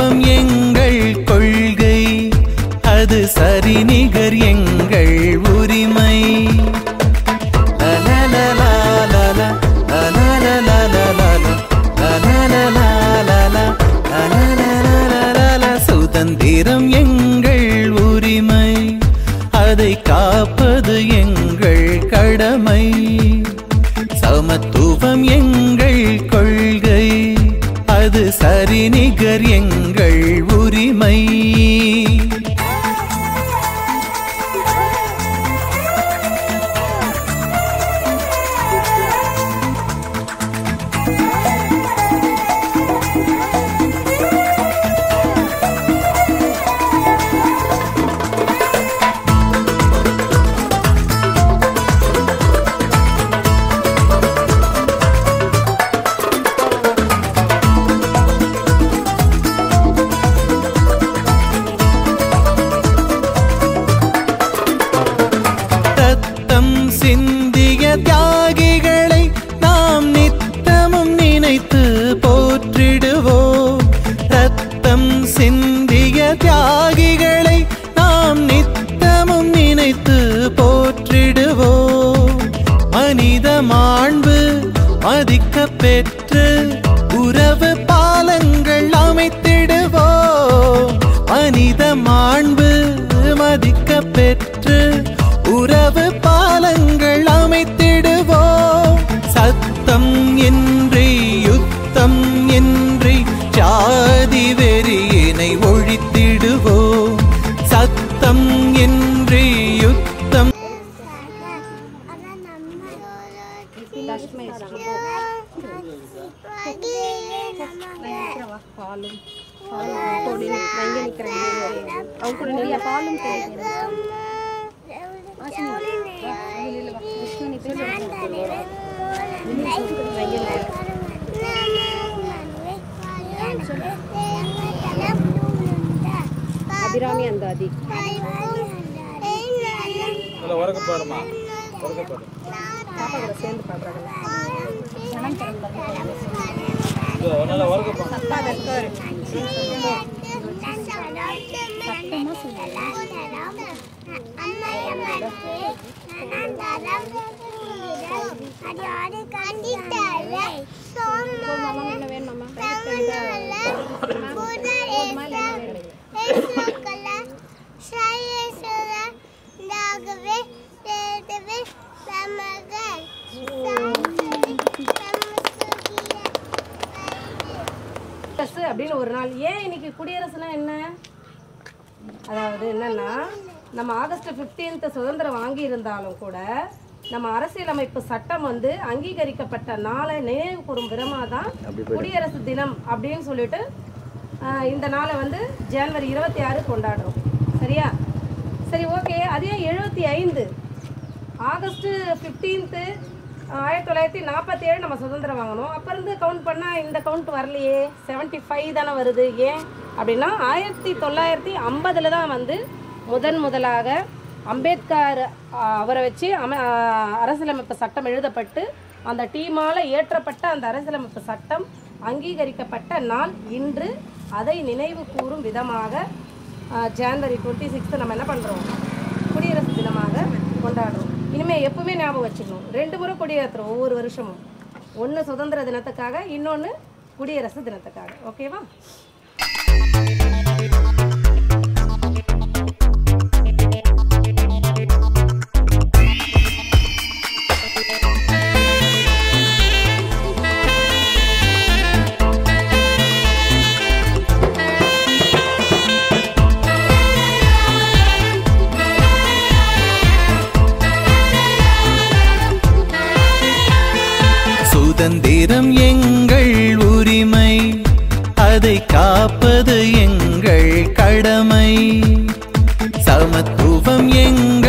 சமத்துவம் எங்கள் கொள்கை அது சரிநிகர் எங்கள் உரிமை லலலலாலலா, லலலலாலலா, லலலலாலலா, லலலலாலலா. சுதந்திரம் எங்கள் உரிமை அதை காப்பது எங்கள் கடமை சமத்துவம் எங்கள் கொள்கை அது சரிநிகர் எங்கள் உரிமை ரத்தம் சிந்திய தியாகிகளை நாம் நித்தமும் நினைத்து போற்றிடுவோம் ரத்தம் சிந்திய தியாகிகளை நாம் நித்தமும் நினைத்து போற்றிடுவோம் மனித மாண்பு மதிக்க பெற்று உறவு பாலங்கள் அமைத்திடுவோம் மனித மாண்பு மதிக்க பெற்று உறவு பாலங்கள் அமைத்திடுவோம் சத்தம் இன்றி யுத்தம் இன்றி ஜாதி வெறியினை ஒழித்திடுவோம் சத்தம் இன்றி யுத்தம் பாலும் பாலும் பொடி இங்கே நிற்கிறேன் அவங்க கூட நிறைய பாலும் தெரியும் அபிராமி அந்தாதி நல்லா உறக்க பாடுமா உறக்க பாடு பாப்பா கூட சேர்ந்து பாடுறாங்க இதோ, நல்லா உறக்க பாடு அப்பா வெக்காரு என்ன வேணுமாம்மா குடியரசு அப்படின்னு ஒரு நாள் ஏன் இன்னைக்கு குடியரசுனா என்ன அதாவது என்னன்னா நம்ம ஆகஸ்ட் 15th சுதந்திரம் வாங்கி இருந்தாலும் கூட நம்ம அரசியலமைப்பு சட்டம் வந்து அங்கீகரிக்கப்பட்ட நாளை நினைவு கூறும் விதமாக தான் குடியரசு தினம் அப்படின்னு சொல்லிட்டு ஆஹ், இந்த நாளை வந்து ஜனவரி இருபத்தி ஆறு கொண்டாடுறோம் சரியா சரி ஓகே அதே எழுபத்தி ஐந்து ஆகஸ்ட் ஃபிஃப்டீன்த்து ஆயிரத்தி தொள்ளாயிரத்தி நாற்பத்தி ஏழு நம்ம சுதந்திரம் வாங்கினோம் அப்போ இருந்து கவுண்ட் பண்ணால் இந்த கவுண்ட் வரலையே செவன்ட்டி ஃபைவ் தானே வருது ஏன் அப்படின்னா ஆயிரத்தி தொள்ளாயிரத்தி ஐம்பதில் தான் வந்து முதன் முதலாக அம்பேத்கர் ஆ, அவரை வச்சு அம ஆ, அரசியலமைப்பு சட்டம் எழுதப்பட்டு அந்த டீமால் இயற்றப்பட்ட அந்த அரசியலமைப்பு சட்டம் அங்கீகரிக்கப்பட்ட நாள் இன்று அதை நினைவு கூறும் விதமாக ஜான்வரி டுவெண்ட்டி சிக்ஸ்த்து நம்ம என்ன பண்ணுறோம் குடியரசு தினமாக கொண்டாடுறோம் இனிமேல் எப்பவுமே ஞாபகம் வச்சுக்கணும் ரெண்டு முறை கொடியேற்றுறோம் ஒவ்வொரு வருஷமும் ஒன்று சுதந்திர தினத்துக்காக இன்னொன்று குடியரசு தினத்துக்காக ஓகேவா சுதந்திரம் எங்கள் உரிமை அதை காப்பது எங்கள் கடமை சமத்துவம் எங்கள்